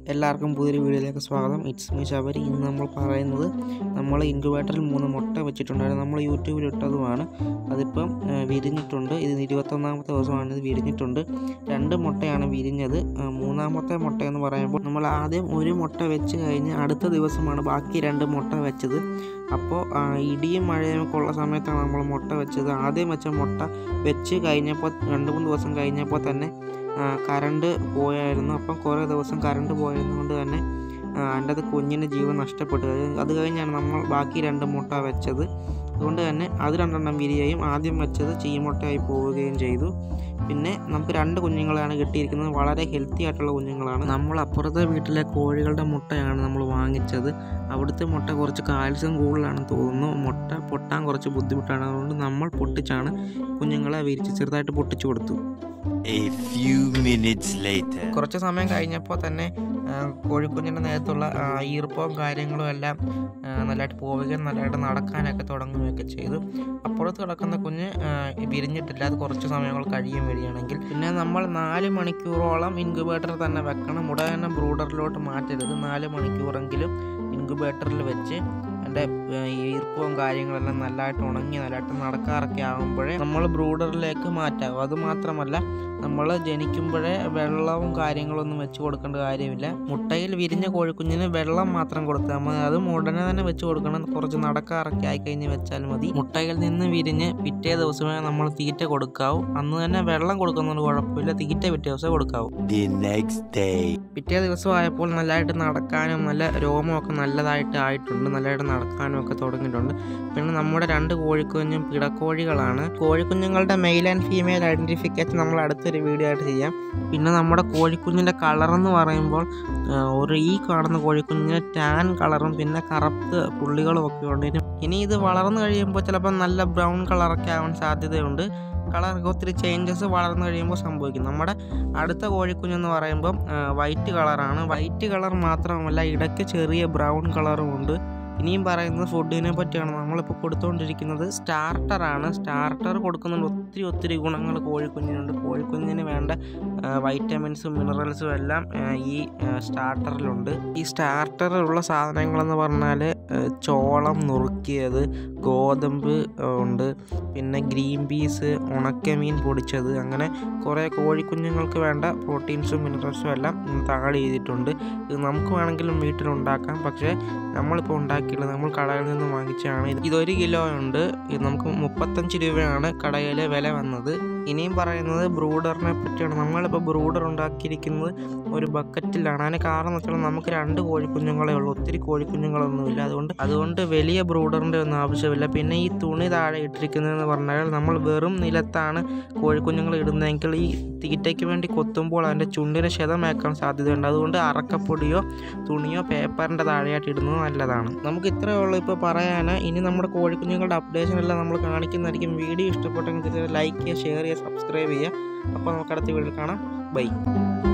എല്ലാവർക്കും പുതിയൊരു വീഡിയോയിലേക്ക് സ്വാഗതം ഇറ്റ്സ് മീ ശബരി ഇന്ന് നമ്മൾ പറയുന്നത് നമ്മൾ ഇൻക്യുബേറ്ററിൽ മൂന്ന് മുട്ട വെച്ചിട്ടുണ്ടായിരുന്നു നമ്മൾ യൂട്യൂബിൽ ഇട്ടതുമാണ് അതിപ്പം ആ, വിരിഞ്ഞിട്ടുണ്ട് ഇത് ഇരുപത്തൊന്നാമത്തെ ദിവസമാണ് ഇത് വിരിഞ്ഞിട്ടുണ്ട് രണ്ട് മുട്ടയാണ് വിരിഞ്ഞത് ആ, മൂന്നാമത്തെ മുട്ട എന്ന് പറയുമ്പോൾ നമ്മൾ ആദ്യം ഒരു മുട്ട വെച്ച് കഴിഞ്ഞ് അടുത്ത ദിവസമാണ് ബാക്കി രണ്ട് മുട്ട വെച്ചത് അപ്പോൾ ആ, ഇടിയും മഴയും ഒക്കെ ഉള്ള സമയത്താണ് നമ്മൾ മുട്ട വെച്ചത് ആദ്യം വെച്ച മുട്ട വെച്ച് കഴിഞ്ഞപ്പോൾ രണ്ട് മൂന്ന് ദിവസം കഴിഞ്ഞപ്പോൾ തന്നെ ആ, കറണ്ട് പോയായിരുന്നു അപ്പം കുറേ ദിവസം കറണ്ട് പോയതുകൊണ്ട് തന്നെ ആ, അതിൻ്റെ അത് കുഞ്ഞിന് ജീവൻ നഷ്ടപ്പെട്ടു അത് അത് കഴിഞ്ഞാണ് നമ്മൾ ബാക്കി രണ്ട് മുട്ട വെച്ചത് അതുകൊണ്ട് തന്നെ അത് രണ്ടെണ്ണം വിരിയുകയും ആദ്യം വെച്ചത് ചീമുട്ടയായി പോവുകയും ചെയ്തു പിന്നെ നമുക്ക് രണ്ട് കുഞ്ഞുങ്ങളെയാണ് കിട്ടിയിരിക്കുന്നത് വളരെ ഹെൽത്തി ആയിട്ടുള്ള കുഞ്ഞുങ്ങളാണ് നമ്മൾ അപ്പുറത്തെ വീട്ടിലെ കോഴികളുടെ മുട്ടയാണ് നമ്മൾ വാങ്ങിച്ചത് അവിടുത്തെ മുട്ട കുറച്ച് കാൽസ്യം കൂടുതലാണെന്ന് തോന്നുന്നു മുട്ട പൊട്ടാൻ കുറച്ച് ബുദ്ധിമുട്ടാണ് അതുകൊണ്ട് നമ്മൾ പൊട്ടിച്ചാണ് കുഞ്ഞുങ്ങളെ വിരിച്ച് ചെറുതായിട്ട് പൊട്ടിച്ചു കൊടുത്തു A few minutes later. കുറച്ച് സമയം കഴിഞ്ഞപ്പോൾ തന്നെ ആ, കോഴിക്കുഞ്ഞിൻ്റെ നേരത്തുള്ള ആ, ഈർപ്പവും കാര്യങ്ങളും എല്ലാം ആ, നല്ലതായിട്ട് പോവുകയും നല്ലതായിട്ട് നടക്കാനൊക്കെ തുടങ്ങുകയൊക്കെ ചെയ്തു അപ്പുറത്ത് കിടക്കുന്ന കുഞ്ഞ് ആ, വിരിഞ്ഞിട്ടില്ല അത് കുറച്ച് സമയങ്ങൾ കഴിയും വരികയാണെങ്കിൽ പിന്നെ നമ്മൾ നാല് മണിക്കൂറോളം ഇൻക്യുബേറ്ററിൽ തന്നെ വെക്കണം ഉടനെ ബ്രൂഡറിലോട്ട് മാറ്റരുത് നാല് മണിക്കൂറെങ്കിലും ഇൻക്യുബേറ്ററിൽ വെച്ച് അതിൻ്റെ ഈർപ്പവും കാര്യങ്ങളെല്ലാം നല്ലതായിട്ട് ഉണങ്ങി നല്ലതായിട്ട് നടക്കാറൊക്കെ ആകുമ്പോഴേ നമ്മൾ ബ്രൂഡറിലേക്ക് മാറ്റാവും അതുമാത്രമല്ല നമ്മൾ ജനിക്കുമ്പോഴേ വെള്ളവും കാര്യങ്ങളൊന്നും വെച്ച് കൊടുക്കേണ്ട കാര്യമില്ല മുട്ടയിൽ വിരിഞ്ഞ കോഴിക്കുഞ്ഞിന് വെള്ളം മാത്രം കൊടുത്താൽ മതി അതും ഉടനെ തന്നെ വെച്ച് കൊടുക്കണം കുറച്ച് നടക്കാറൊക്കെ ആയി കഴിഞ്ഞ് വെച്ചാൽ മതി മുട്ടയിൽ നിന്ന് വിരിഞ്ഞ് പിറ്റേ ദിവസമേ നമ്മൾ തീറ്റ കൊടുക്കാവൂ അന്ന് തന്നെ വെള്ളം കൊടുക്കുന്നതുകൊണ്ട് കുഴപ്പമില്ല തീറ്റ പിറ്റേ ദിവസം കൊടുക്കാവൂ The next day. പിറ്റേ ദിവസം ആയപ്പോൾ നല്ലതായിട്ട് നടക്കാനും നല്ല രോമമൊക്കെ നല്ലതായിട്ട് ആയിട്ടുണ്ട് നല്ലതായിട്ട് നടക്കാനും ഒക്കെ തുടങ്ങിയിട്ടുണ്ട് പിന്നെ നമ്മുടെ രണ്ട് കോഴിക്കുഞ്ഞും പിടക്കോഴികളാണ് കോഴിക്കുഞ്ഞുങ്ങളുടെ മെയിൽ ആൻഡ് ഫീമെയിൽ ഐഡൻറ്റിഫിക്കേഷൻ നമ്മൾ അടുത്തൊരു വീഡിയോ ആയിട്ട് ചെയ്യാം പിന്നെ നമ്മുടെ കോഴിക്കുഞ്ഞിൻ്റെ കളർ എന്ന് പറയുമ്പോൾ ആ, ഒരു ഈ കാണുന്ന കോഴിക്കുഞ്ഞിന് ടാൻ കളറും പിന്നെ കറുപ്പ് പുള്ളികളും ഒക്കെ ഉണ്ട് ഇനി- ഇനി ഇത് വളർന്നു കഴിയുമ്പോൾ ചിലപ്പോൾ നല്ല ബ്രൗൺ കളറൊക്കെ ആവാൻ സാധ്യതയുണ്ട് കളർ ഒത്തിരി ചേഞ്ചസ് വളർന്നു കഴിയുമ്പോൾ സംഭവിക്കും നമ്മുടെ അടുത്ത കോഴിക്കുഞ്ഞെന്ന് പറയുമ്പം വൈറ്റ് കളറാണ് വൈറ്റ് കളർ മാത്രമല്ല ഇടയ്ക്ക് ചെറിയ ബ്രൗൺ കളറും ഉണ്ട് ഇനിയും പറയുന്നത് ഫുഡിനെ പറ്റിയാണ് നമ്മളിപ്പോൾ കൊടുത്തുകൊണ്ടിരിക്കുന്നത് സ്റ്റാർട്ടറാണ് സ്റ്റാർട്ടർ കൊടുക്കുന്നുണ്ട് ഒത്തിരി ഒത്തിരി ഗുണങ്ങൾ കോഴിക്കുഞ്ഞിനുണ്ട് കോഴിക്കുഞ്ഞിന് വേണ്ട വൈറ്റമിൻസും മിനറൽസും എല്ലാം ആ, ഈ സ്റ്റാർട്ടറിലുണ്ട് ഈ സ്റ്റാർട്ടറിലുള്ള സാധനങ്ങളെന്ന് പറഞ്ഞാൽ ചോളം നുറുക്കിയത് ഗോതമ്പ് ആ, ഉണ്ട് പിന്നെ ഗ്രീൻ പീസ് ഉണക്കമീൻ പൊടിച്ചത് അങ്ങനെ കുറേ കോഴിക്കുഞ്ഞുങ്ങൾക്ക് വേണ്ട പ്രോട്ടീൻസും മിനറൽസും എല്ലാം താഴെ ചെയ്തിട്ടുണ്ട് ഇത് നമുക്ക് വേണമെങ്കിലും വീട്ടിലുണ്ടാക്കാം പക്ഷേ നമ്മളിപ്പോൾ ഉണ്ടാക്കിയുള്ളത് നമ്മൾ കടയിൽ നിന്ന് വാങ്ങിച്ചതാണ് ഇത് ഇതൊരു കിലോ ഉണ്ട് ഇത് നമുക്ക് മുപ്പത്തഞ്ച് രൂപയാണ് കടയിൽ വില വന്നത് ഇനിയും പറയുന്നത് ബ്രൂഡറിനെ പറ്റിയാണ് നമ്മളിപ്പോൾ ബ്രൂഡർ ഉണ്ടാക്കിയിരിക്കുന്നത് ഒരു ബക്കറ്റിലാണ് അതിന് കാരണം എന്ന് വെച്ചാൽ നമുക്ക് രണ്ട് കോഴിക്കുഞ്ഞുങ്ങളെ ഉള്ളൂ ഒത്തിരി കോഴിക്കുഞ്ഞുങ്ങളൊന്നുമില്ല അതുകൊണ്ട് അതുകൊണ്ട് വലിയ ബ്രൂഡറിൻ്റെ ഒന്നും ആവശ്യമില്ല പിന്നെ ഈ തുണി താഴെ ഇട്ടിരിക്കുന്നതെന്ന് പറഞ്ഞാൽ നമ്മൾ വെറും നിലത്താണ് കോഴിക്കുഞ്ഞുങ്ങൾ ഇടുന്നതെങ്കിൽ ഈ തീറ്റയ്ക്ക് വേണ്ടി കൊത്തുമ്പോൾ അതിൻ്റെ ചുണ്ടിന് ക്ഷതമേക്കാൻ സാധ്യതയുണ്ട് അതുകൊണ്ട് അറക്കപ്പൊടിയോ തുണിയോ പേപ്പറിൻ്റെ താഴെയായിട്ട് ഇടുന്നത് നല്ലതാണ് നമുക്ക് ഇത്രയേ ഉള്ളൂ ഇപ്പോൾ പറയാൻ ഇനി നമ്മുടെ കോഴിക്കുഞ്ഞുങ്ങളുടെ അപ്ഡേഷൻ എല്ലാം നമ്മൾ കാണിക്കുന്നതായിരിക്കും വീഡിയോ ഇഷ്ടപ്പെട്ടെങ്കിൽ ലൈക്ക് ചെയ്യുക ഷെയർ ചെയ്യുക സബ്സ്ക്രൈബ് ചെയ്യുക അപ്പോൾ നമുക്ക് അടുത്ത വീഡിയോയിൽ കാണാം ബൈ